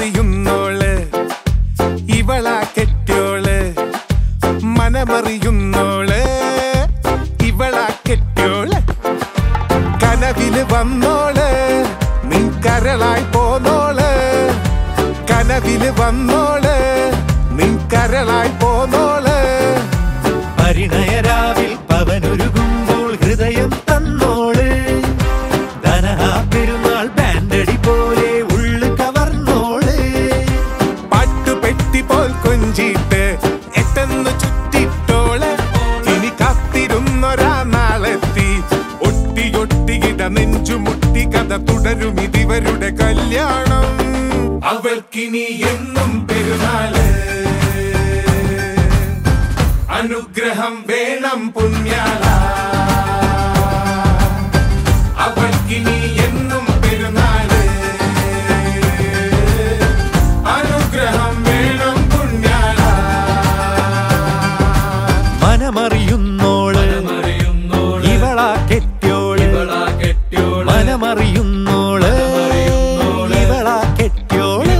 മനമറിയുന്നോള് ഇവളാ കെട്ടിയോള് മനമറിയുന്നോള് ഇവളാ കെട്ടിയോള് കനവില് വന്നോള് നിൻ കരളായി പോന്നോള് കനവില് വന്നോള് നിൻ കരളായി പോന്നോള് പരിണയരാവിൽ പവനൊരുകുമ്പോൾ ഹൃദയം തന്നോള് ധനഹാ പെരുന്നാൾ ബാൻഡടി പോലെ ഉള്ളു കവർന്നോള് പാട്ടുപെട്ടി പോൽ കൊഞ്ചിട്ട് എട്ടെന്ന് ചുറ്റിട്ടോള് ഇനി കാത്തിരുന്നൊരാ നാളെത്തി ഒട്ടിയൊട്ടിയിട നെഞ്ചുമുട്ടി കഥ തുടരും ഇതിവരുടെ കല്യാണം അവൾക്കിനി എന്നും പെരുന്നാള് അനുഗ്രഹം വേണം പുണ്യാള അവൾക്കിനി എന്നും പെരുന്നാള് അനുഗ്രഹം വേണം പുണ്യാള മനമറിയുന്നോള് ഇവളാ കെട്ടിയോള് മനമറിയുന്നോള് ഇവളാ കെട്ടിയോള്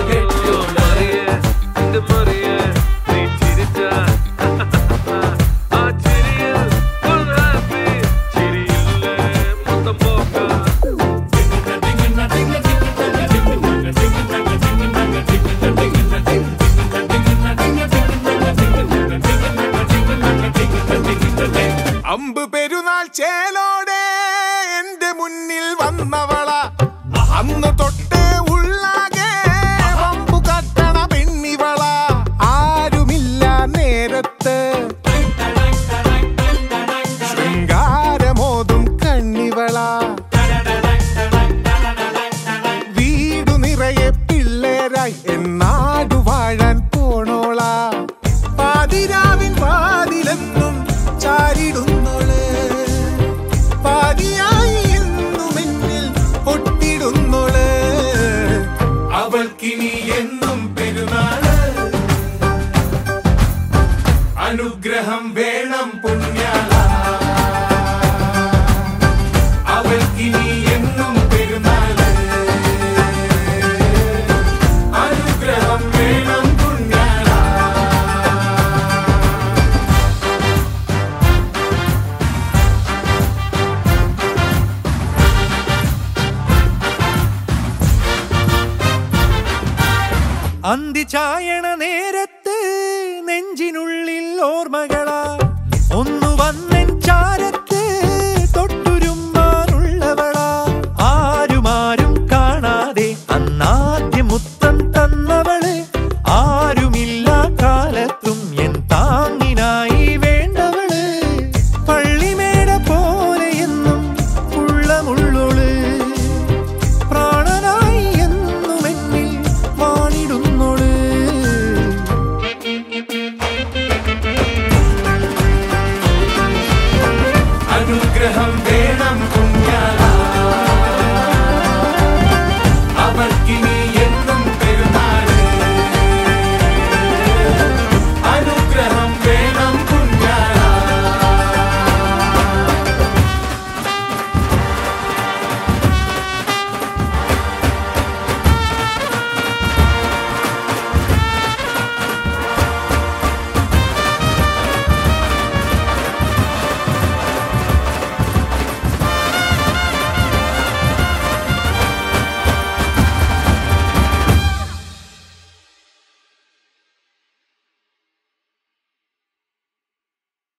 അമ്പ് പെരുന്നാൾ ചേലോടെ എന്റെ മുന്നിൽ വന്നവള അന്ന് തൊട്ടേ ഉള്ളാകെ വമ്പു കട്ടണ പെണ്ണിവള ആരുമില്ല നേരത്ത് ശൃംഗാരമോതും കണ്ണിവള വീടു നിറയെ പിള്ളേരായി എന്നാടു വാഴാൻ പോണോള പാതിരാവിൻ പാതിലെന്നും ചാരിടുന്നോള് പാതിയായി എന്നും എന്നിൽ പൊട്ടിടുന്നോള് അവൾക്കിനി എന്നും പെരുന്നാള് അനുഗ്രഹം വേണം പുണ്യാള അവൾക്കിനി എന്നും പെരുന്നാള് അനുഗ്രഹം വേണം പുണ്യാള അന്തി ചായണ നേരത്ത് നെഞ്ചിനുള്ളിൽ ഓർമ്മകളാ